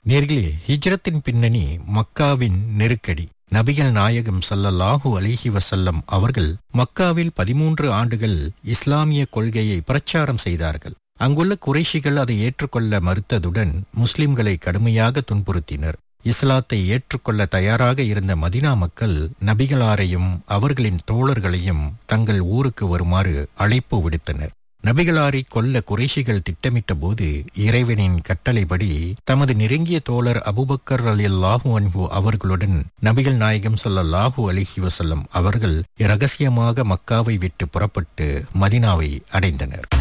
நேர்களே ஹிஜ்ரத்தின் பின்னணி மக்காவின் நெருக்கடி நபிகள் நாயகம் ஸல்லல்லாஹு அலைஹி வஸல்லம் அவர்கள் மக்காவில் பதிமூன்று ஆண்டுகள் இஸ்லாமிய கொள்கையை பிரச்சாரம் செய்தார்கள் அங்குள்ள குறைஷிகள் அதை ஏற்றுக்கொள்ள மறுத்ததுடன் முஸ்லிம்களை கடுமையாக துன்புறுத்தினர் இஸ்லாத்தை ஏற்றுக்கொள்ள தயாராக இருந்த மதினா மக்கள் நபிகளாரையும் அவர்களின் தோழர்களையும் தங்கள் ஊருக்கு வருமாறு அழைப்பு விடுத்தனர் நபிகளாரை கொல்ல குறைஷிகள் திட்டமிட்ட போது இறைவனின் கட்டளைப்படி தமது நெருங்கிய தோழர் அபுபக்கர் அலியல்லாஹு அன்ஹு அவர்களுடன் நபிகள் நாயகம் ஸல்லல்லாஹு அலைஹி வஸல்லம் அவர்கள் இரகசியமாக மக்காவை விட்டு புறப்பட்டு மதினாவை அடைந்தனர்